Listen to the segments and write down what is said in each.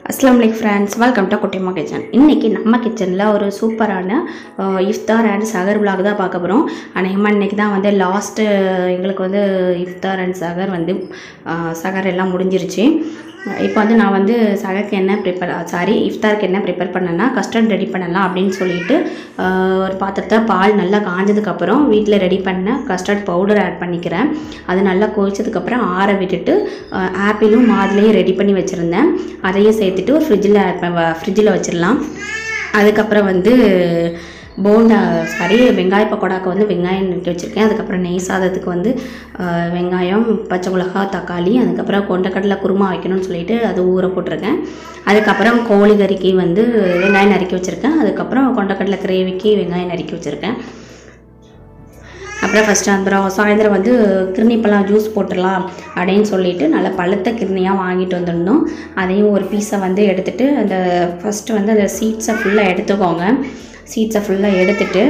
அஸ்லாம் வலைக் friends welcome to Kuttima kitchen இன்றைக்கி நம்ம கிச்சனில் ஒரு சூப்பரான அஹ், இஃப்தார் அண்ட் சகர் விலாக் தான் பார்க்க போகிறோம் அநேகமாக இன்றைக்கி தான் வந்து லாஸ்ட்டு எங்களுக்கு வந்து இஃப்தார் அண்ட் சகர் வந்து அஹ், சகர் எல்லாம் முடிஞ்சிருச்சு இப்போ வந்து நான் வந்து சகருக்கு என்ன ப்ரிப்பேர் சாரி இஃப்தாருக்கு என்ன ப்ரிப்பேர் பண்ணேன்னா கஸ்டர்ட் ரெடி பண்ணலாம் அப்படின்னு சொல்லிட்டு அஹ், ஒரு பாத்திரத்தை பால் நல்லா காஞ்சதுக்கப்புறம் வீட்டில் ரெடி பண்ண கஸ்டர்ட் பவுடர் ஆட் பண்ணிக்கிறேன் அது நல்லா கொதிச்சதுக்கப்புறம் ஆற விட்டுட்டு அஹ், ஆப்பிளும் மாதுளையும் ரெடி பண்ணி வச்சுருந்தேன் அதையும் சேர்த்துட்டு ஃப்ரிட்ஜில் ஆட் ஃப்ரிட்ஜில் வச்சிடலாம் அதுக்கப்புறம் வந்து போண்டா சாரி வெங்காய பக்கோடாக்கு வந்து வெங்காயம் நட்டு வச்சுருக்கேன் அதுக்கப்புறம் நெய் சாதத்துக்கு வந்து அஹ், வெங்காயம் பச்சை மிளகா தக்காளி அதுக்கப்புறம் கொண்டக்கடலை குருமா வைக்கணும்னு சொல்லிட்டு அது ஊற போட்டிருக்கேன் அதுக்கப்புறம் கோழி கறிக்கு வந்து வெங்காயம் நறுக்கி வச்சுருக்கேன் அதுக்கப்புறம் கொண்டக்கடலை கிரேவிக்கு வெங்காயம் நறுக்கி வச்சுருக்கேன் அப்புறம் ஃபஸ்ட்டு அப்புறம் சாயந்தரம் வந்து கிருணிப்பழம் ஜூஸ் போட்டுடலாம் அப்படின்னு சொல்லிட்டு நல்ல பழுத்த கிருணியாக வாங்கிட்டு வந்திருந்தோம் அதையும் ஒரு பீஸை வந்து எடுத்துட்டு அந்த ஃபஸ்ட்டு வந்து அந்த சீட்ஸை ஃபுல்லாக எடுத்துக்கோங்க சீட்ஸை ஃபுல்லாக எடுத்துட்டு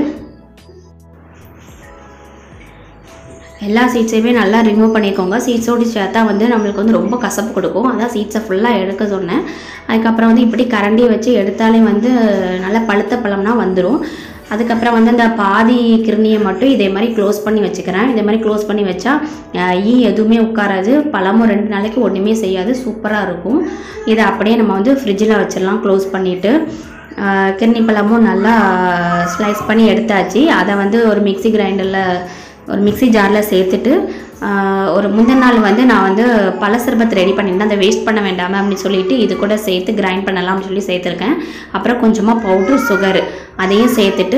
எல்லா சீட்ஸையுமே நல்லா ரிமூவ் பண்ணிக்கோங்க சீட்ஸோடு சேர்த்தா வந்து நம்மளுக்கு வந்து ரொம்ப கசப்பு கொடுக்கும் அதான் சீட்ஸை ஃபுல்லாக எடுக்க சொன்னேன் அதுக்கப்புறம் வந்து இப்படி கரண்டி வச்சு எடுத்தாலே வந்து நல்லா பழுத்த பழம்னா வந்துடும் அதுக்கப்புறம் வந்து அந்த பாதி கிருணியை மட்டும் இதே மாதிரி க்ளோஸ் பண்ணி வச்சுக்கிறேன் இதே மாதிரி க்ளோஸ் பண்ணி வச்சா அஹ், ஈ எதுவுமே உட்காராது பழமும் ரெண்டு நாளைக்கு ஒன்றுமே செய்யாது சூப்பராக இருக்கும் இதை அப்படியே நம்ம வந்து ஃப்ரிட்ஜில் வச்சிடலாம் க்ளோஸ் பண்ணிவிட்டு கிருணி பழமும் நல்லா ஸ்லைஸ் பண்ணி எடுத்தாச்சு அதை வந்து ஒரு மிக்ஸி கிரைண்டரில் ஒரு மிக்ஸி ஜாரில் சேர்த்துட்டு ஆஹ், ஒரு முந்தின நாள் வந்து நான் வந்து பழ சர்பத் ரெடி பண்ணியிருந்தேன் அதை வேஸ்ட் பண்ண வேண்டாம் அப்படின்னு சொல்லிட்டு இது கூட சேர்த்து கிரைண்ட் பண்ணலாம்னு சொல்லி சேர்த்துருக்கேன் அப்புறம் கொஞ்சமாக பவுடர் சுகர் அதையும் சேர்த்துட்டு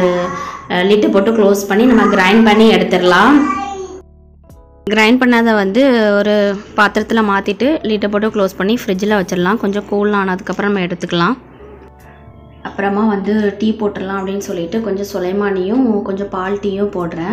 லிட்டு போட்டு க்ளோஸ் பண்ணி நம்ம கிரைண்ட் பண்ணி எடுத்துடலாம் கிரைண்ட் பண்ணதை வந்து ஒரு பாத்திரத்தில் மாற்றிட்டு லிட்டை போட்டு க்ளோஸ் பண்ணி ஃப்ரிட்ஜில் வச்சிடலாம் கொஞ்சம் கூல் ஆனதுக்கப்புறம் நம்ம எடுத்துக்கலாம் அப்புறமா வந்து டீ போட்டுடலாம் அப்படின்னு சொல்லிட்டு கொஞ்சம் சுலைமானியும் கொஞ்சம் பால் டீயும் போடுறேன்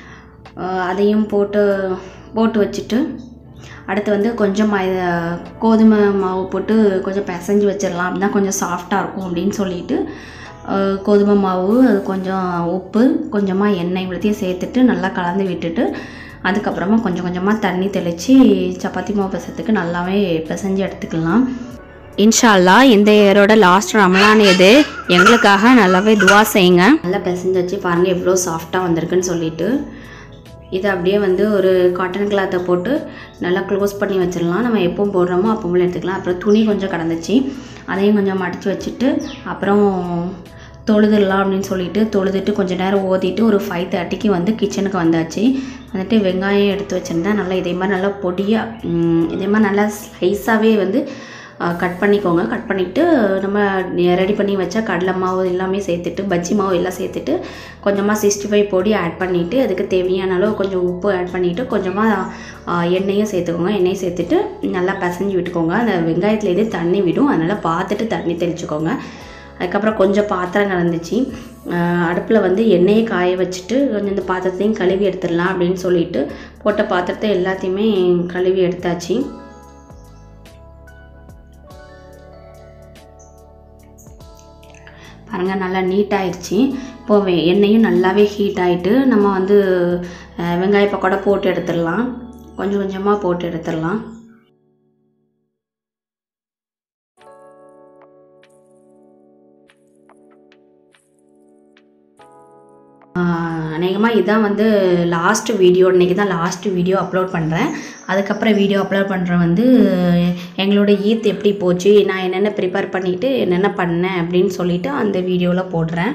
அஹ் அதையும் போட்டு போட்டு வச்சுட்டு அடுத்து வந்து கொஞ்சம் மைதா கோதுமை மாவு போட்டு கொஞ்சம் பிசைஞ்சு வச்சிடலாம் அப்படின்னா கொஞ்சம் சாஃப்டாக இருக்கும் அப்படின்னு சொல்லிட்டு அஹ் கோதுமை மாவு அது கொஞ்சம் உப்பு கொஞ்சமாக எண்ணெய் இவ்வளோத்தையும் சேர்த்துட்டு நல்லா கலந்து விட்டுட்டு அதுக்கப்புறமா கொஞ்சம் கொஞ்சமாக தண்ணி தெளித்து சப்பாத்தி மாவு பிசத்துக்கு நல்லாவே பிசைஞ்சு எடுத்துக்கலாம் இன்ஷா அல்லாஹ் இந்த இயரோட லாஸ்ட் ரமலான் இது எங்களுக்காக நல்லாவே துவா செய்யுங்க நல்லா பிசைஞ்சு வச்சு பாருங்கள் எவ்வளோ சாஃப்டாக வந்திருக்குன்னு சொல்லிட்டு இதை அப்படியே வந்து ஒரு காட்டன் கிளாத்தை போட்டு நல்லா க்ளோஸ் பண்ணி வச்சிடலாம் நம்ம எப்பவும் போடுறோமோ அப்பவும் எடுத்துக்கலாம் அப்புறம் துணி கொஞ்சம் கடந்துச்சு அதையும் கொஞ்சம் மடித்து வச்சுட்டு அப்புறம் தொழுதுடலாம் அப்படின்னு சொல்லிட்டு தொழுதுட்டு கொஞ்ச நேரம் ஓதிட்டு ஒரு ஃபைவ் தேர்ட்டிக்கு வந்து கிச்சனுக்கு வந்தாச்சு வந்துட்டு வெங்காயம் எடுத்து வச்சுருந்தேன் நல்லா இதே மாதிரி நல்லா பொடியாக இதே மாதிரி நல்லா ஸ்லைஸாகவே வந்து கட் பண்ணிக்கோங்க கட் பண்ணிவிட்டு நம்ம ரெடி பண்ணி வச்ச கடலை மாவு எல்லாமே சேர்த்துட்டு பஜ்ஜி மாவு எல்லாம் சேர்த்துட்டு கொஞ்சமாக சிக்ஸ்டி ஃபைவ் பொடி ஆட் பண்ணிவிட்டு அதுக்கு தேவையான அளவு கொஞ்சம் உப்பு ஆட் பண்ணிவிட்டு கொஞ்சமாக எண்ணெயும் சேர்த்துக்கோங்க எண்ணெயை சேர்த்துட்டு நல்லா பிசைஞ்சு விட்டுக்கோங்க அந்த வெங்காயத்துலேயே தண்ணி விடும் அதனால் பார்த்துட்டு தண்ணி தெளிச்சுக்கோங்க அதுக்கப்புறம் கொஞ்சம் பாத்திரம் கலந்துச்சு அடுப்பில் வந்து எண்ணெயை காய வச்சுட்டு கொஞ்சம் இந்த பாத்திரத்தையும் கழுவி எடுத்துடலாம் அப்படின்னு சொல்லிட்டு போட்ட பாத்திரத்தை எல்லாத்தையுமே கழுவி எடுத்தாச்சு பாருங்கள் நல்லா நீட் ஆயிடுச்சு இப்போ வெ- எண்ணெயும் நல்லாவே ஹீட் ஆகிட்டு நம்ம வந்து அஹ், வெங்காய பக்கோடா போட்டு எடுத்துடலாம் கொஞ்சம் கொஞ்சமாக போட்டு எடுத்துடலாம் அநேகமாக இதான் வந்து லாஸ்ட் வீடியோ இன்றைக்கி தான் லாஸ்ட் வீடியோ அப்லோட் பண்ணுறேன் அதுக்கப்புறம் வீடியோ அப்லோட் பண்ணுறேன் வந்து எங்களோட ஈத் எப்படி போச்சு நான் என்னென்ன ப்ரிப்பேர் பண்ணிவிட்டு என்னென்ன பண்ணேன் அப்படின்னு சொல்லிட்டு அந்த வீடியோவில் போடுறேன்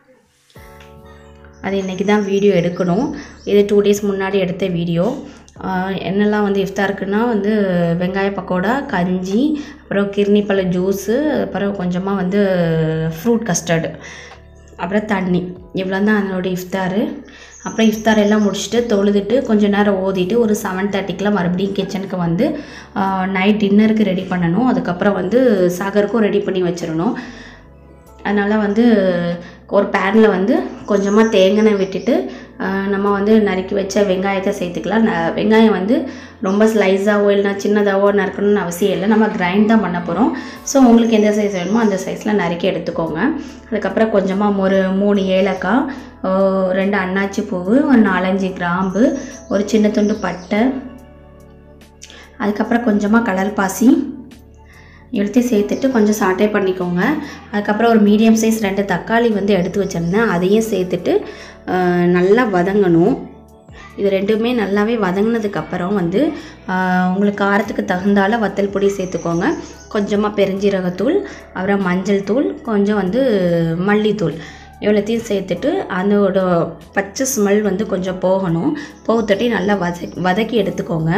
அது இன்றைக்கி தான் வீடியோ எடுக்கணும் இது டூ டேஸ் முன்னாடி எடுத்த வீடியோ ஆஹ் என்னெல்லாம் வந்து இஃப்தாருக்குன்னா வந்து வெங்காய பக்கோடா கஞ்சி அப்புறம் கிர்னிப்பழ ஜூஸு அப்புறம் கொஞ்சமாக வந்து ஃப்ரூட் கஸ்டர்டு அப்புறம் தண்ணி இவ்வளோ தான் அதனோட இஃப்தாரு அப்புறம் இஃப்தார் எல்லாம் முடிச்சுட்டு தொழுதுட்டு கொஞ்ச நேரம் ஓதிட்டு ஒரு செவன் தேர்ட்டிக்கெலாம் மறுபடியும் கிச்சனுக்கு வந்து நைட் டின்னருக்கு ரெடி பண்ணணும் அதுக்கப்புறம் வந்து சாகருக்கும் ரெடி பண்ணி வச்சிடணும் அதனால் வந்து ஒரு பேனில் வந்து கொஞ்சமாக தேங்காய் விட்டுட்டு ஆஹ், நம்ம வந்து நறுக்கி வச்ச வெங்காயத்தை சேர்த்துக்கலாம் ந- வெங்காயம் வந்து ரொம்ப ஸ்லைஸாகவோ இல்லைனா சின்னதாகவோ நறுக்கணும்னு அவசியம் இல்லை நம்ம கிரைண்ட் தான் பண்ண போகிறோம் ஸோ உங்களுக்கு எந்த சைஸ் வேணுமோ அந்த சைஸில் நறுக்கி எடுத்துக்கோங்க அதுக்கப்புறம் கொஞ்சமாக ஒரு மூணு ஏலக்காய் ஆஹ், ரெண்டு அன்னாச்சி பூவு ஒரு நாலஞ்சு கிராம்பு ஒரு சின்ன துண்டு பட்டை அதுக்கப்புறம் கொஞ்சமாக கடல் பாசி எல்லாத்தையும் சேர்த்துட்டு கொஞ்சம் சாட்டே பண்ணிக்கோங்க அதுக்கப்புறம் ஒரு மீடியம் சைஸ் ரெண்டு தக்காளி வந்து எடுத்து வச்சுருந்தேன் அதையும் சேர்த்துட்டு ஆஹ், நல்லா வதங்கணும் இது ரெண்டுமே நல்லாவே வதங்கினதுக்கப்புறம் வந்து ஆஹ், உங்களுக்கு காரத்துக்கு தகுந்தால வத்தல் பொடி சேர்த்துக்கோங்க கொஞ்சமாக பெருஞ்சீரகத்தூள் அப்புறம் மஞ்சள் தூள் கொஞ்சம் வந்து மல்லித்தூள் இவ்வளோத்தையும் சேர்த்துட்டு அதோட பச்சை ஸ்மெல் வந்து கொஞ்சம் போகணும் போகத்தட்டி நல்லா வதக்கி வதக்கி எடுத்துக்கோங்க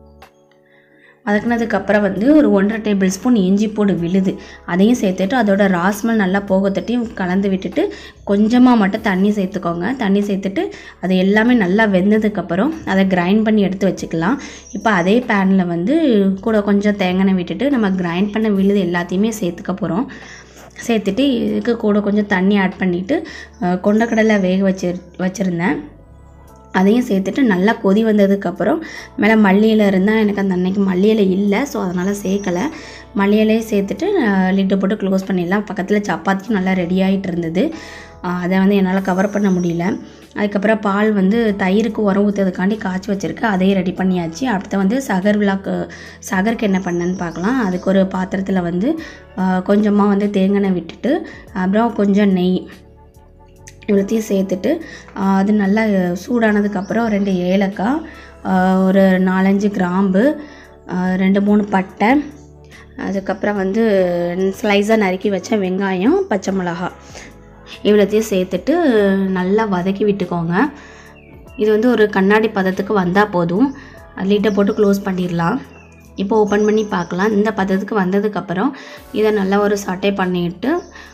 வதக்குனதுக்கப்புறம் வந்து ஒரு ஒன்றரை டேபிள் ஸ்பூன் இஞ்சி பூடு விழுது அதையும் சேர்த்துட்டு அதோட ராஸ்மல் நல்லா போகத்தட்டியும் கலந்து விட்டுட்டு கொஞ்சமாக மட்டும் தண்ணி சேர்த்துக்கோங்க தண்ணி சேர்த்துட்டு அது எல்லாமே நல்லா வெந்ததுக்கப்புறம் அதை கிரைண்ட் பண்ணி எடுத்து வச்சுக்கலாம் இப்போ அதே பேனில் வந்து கூட கொஞ்சம் தேங்காய் விட்டுட்டு நம்ம கிரைண்ட் பண்ண விழுது எல்லாத்தையுமே சேர்த்துக்க போகிறோம் சேர்த்துட்டு இதுக்கு கூட கொஞ்சம் தண்ணி ஆட் பண்ணிவிட்டு கொண்டக்கடலை வேக வச்சு வச்சுருந்தேன் அதையும் சேர்த்துட்டு நல்லா கொதி வந்ததுக்கப்புறம் மேலே மல்லி இலை இருந்தால் எனக்கு அந்த அன்னைக்கு மல்லி இலை இல்லை ஸோ அதனால் சேர்க்கலை மல்லி இலையை சேர்த்துட்டு லிட்டு போட்டு க்ளோஸ் பண்ணிடலாம் பக்கத்தில் சப்பாத்தியும் நல்லா ரெடி ஆகிட்டு இருந்தது ஆஹ் அதை வந்து என்னால் கவர் பண்ண முடியல அதுக்கப்புறம் பால் வந்து தயிருக்கு உரம் ஊற்றுறதுக்காண்டி காய்ச்சி வச்சுருக்கு அதையும் ரெடி பண்ணியாச்சு அடுத்து வந்து சகர் விழாக்கு சகருக்கு என்ன பண்ணேன்னு பார்க்கலாம் அதுக்கு ஒரு பாத்திரத்தில் வந்து கொஞ்சமாக வந்து தேங்காய் விட்டுட்டு அப்புறம் கொஞ்சம் நெய் இவ்வளோத்தையும் சேர்த்துட்டு ஆஹ் அது நல்லா சூடானதுக்கப்புறம் ரெண்டு ஏலக்காய் ஆஹ் ஒரு நாலஞ்சு கிராம்பு ஆஹ் ரெண்டு மூணு பட்டை அதுக்கப்புறம் வந்து ஸ்லைஸாக நறுக்கி வச்ச வெங்காயம் பச்சை மிளகாய் இவ்வளோத்தையும் சேர்த்துட்டு நல்லா வதக்கி விட்டுக்கோங்க இது வந்து ஒரு கண்ணாடி பதத்துக்கு வந்தால் போதும் லிட்டை போட்டு க்ளோஸ் பண்ணிடலாம் இப்போ ஓப்பன் பண்ணி பார்க்கலாம் இந்த பதத்துக்கு வந்ததுக்கப்புறம் இதை நல்லா ஒரு சட்டை பண்ணிட்டு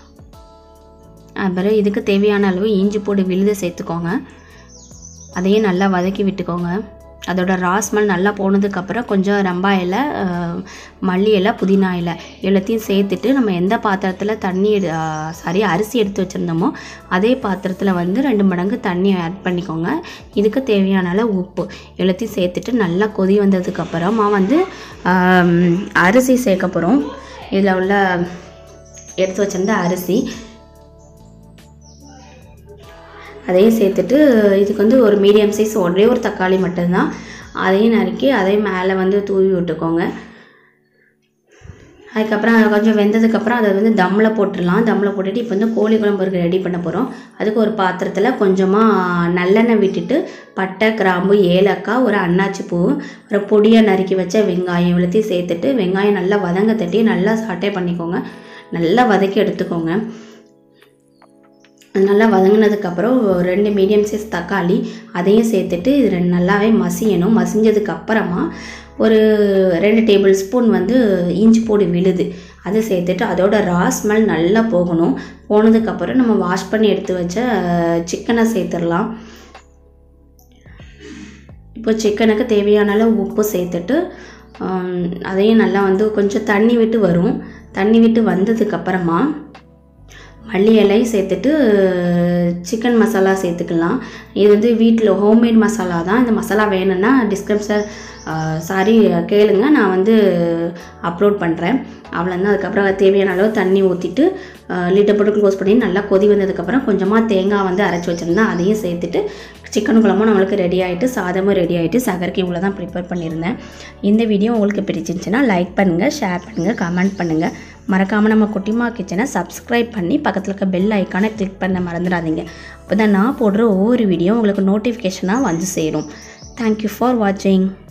அப்புறம் இதுக்கு தேவையான அளவு இஞ்சி பூடு விழுது சேர்த்துக்கோங்க அதையும் நல்லா வதக்கி விட்டுக்கோங்க அதோட ராஸ்மல் நல்லா போனதுக்கப்புறம் கொஞ்சம் ரம்பா இலை அஹ், மல்லி இலை புதினா இலை எல்லாத்தையும் சேர்த்துட்டு நம்ம எந்த பாத்திரத்தில் தண்ணி சாரி அரிசி எடுத்து வச்சுருந்தோமோ அதே பாத்திரத்தில் வந்து ரெண்டு மடங்கு தண்ணி ஆட் பண்ணிக்கோங்க இதுக்கு தேவையான அளவு உப்பு எல்லாத்தையும் சேர்த்துட்டு நல்லா கொதி வந்ததுக்கப்புறமா வந்து ஆம், அரிசி சேர்க்க போகிறோம் இதில் உள்ள எடுத்து வச்சிருந்த அரிசி அதையும் சேர்த்துட்டு இதுக்கு வந்து ஒரு மீடியம் சைஸ் ஒரே ஒரு தக்காளி மட்டும்தான் அதையும் நறுக்கி அதையும் மேலே வந்து தூவி விட்டுக்கோங்க அதுக்கப்புறம் அது கொஞ்சம் வெந்ததுக்கப்புறம் அதை வந்து தம்மில் போட்டுடலாம் தம்மில் போட்டுட்டு இப்போ வந்து கோழி குழம்பு ரெடி பண்ண போகிறோம் அதுக்கு ஒரு பாத்திரத்தில் கொஞ்சமாக நல்லெண்ணெய் விட்டுட்டு பட்டை கிராம்பு ஏலக்காய் ஒரு அன்னாச்சி பூ ஒரு பொடியாக நறுக்கி வச்ச வெங்காயம் இவ்வளோத்தையும் சேர்த்துட்டு வெங்காயம் நல்லா வதங்க தட்டி நல்லா சாட்டே பண்ணிக்கோங்க நல்லா வதக்கி எடுத்துக்கோங்க அது நல்லா வதங்கினதுக்கப்புறம் ரெண்டு மீடியம் சைஸ் தக்காளி அதையும் சேர்த்துட்டு இது ரெண்டு நல்லாவே மசியணும் மசிஞ்சதுக்கு அப்புறமா ஒரு ரெண்டு டேபிள் ஸ்பூன் வந்து இஞ்சி பூடி விழுது அதை சேர்த்துட்டு அதோட ரா ஸ்மெல் நல்லா போகணும் போனதுக்கப்புறம் நம்ம வாஷ் பண்ணி எடுத்து வச்ச சிக்கனை சேர்த்துடலாம் இப்போ சிக்கனுக்கு தேவையான அளவு உப்பு சேர்த்துட்டு ஆம், அதையும் நல்லா வந்து கொஞ்சம் தண்ணி விட்டு வரும் தண்ணி விட்டு வந்ததுக்கப்புறமா மல்லி இலை சேர்த்துட்டு சிக்கன் மசாலா சேர்த்துக்கலாம் இது வந்து வீட்டில் ஹோம்மேட் மசாலா தான் இந்த மசாலா வேணும்னா டிஸ்கிரிப்ஷன் சாரி கேளுங்க நான் வந்து அப்லோட் பண்ணுறேன் அவ்வளோதான் அதுக்கப்புறம் தேவையான அளவு தண்ணி ஊற்றிட்டு லிட்டை போட்டு க்ளோஸ் பண்ணி நல்லா கொதி வந்ததுக்கப்புறம் கொஞ்சமாக தேங்காய் வந்து அரைச்சி வச்சுருந்தேன் அதையும் சேர்த்துட்டு சிக்கன் குழம்பும் நம்மளுக்கு ரெடி ஆகிட்டு சாதமும் ரெடி ஆகிட்டு சகருக்கு இவ்வளோ தான் ப்ரிப்பேர் பண்ணியிருந்தேன் இந்த வீடியோ உங்களுக்கு பிடிச்சிருந்துச்சுன்னா லைக் பண்ணுங்கள் ஷேர் பண்ணுங்கள் கமெண்ட் பண்ணுங்கள் மறக்காமல் நம்ம குட்டிமா கிச்சனை சப்ஸ்கிரைப் பண்ணி பக்கத்தில் இருக்க பெல் ஐக்கானை கிளிக் பண்ண மறந்துடாதீங்க அப்போ தான் நான் போடுற ஒவ்வொரு வீடியோ உங்களுக்கு நோட்டிஃபிகேஷனாக வந்து சேரும் தேங்க்யூ ஃபார் வாட்சிங்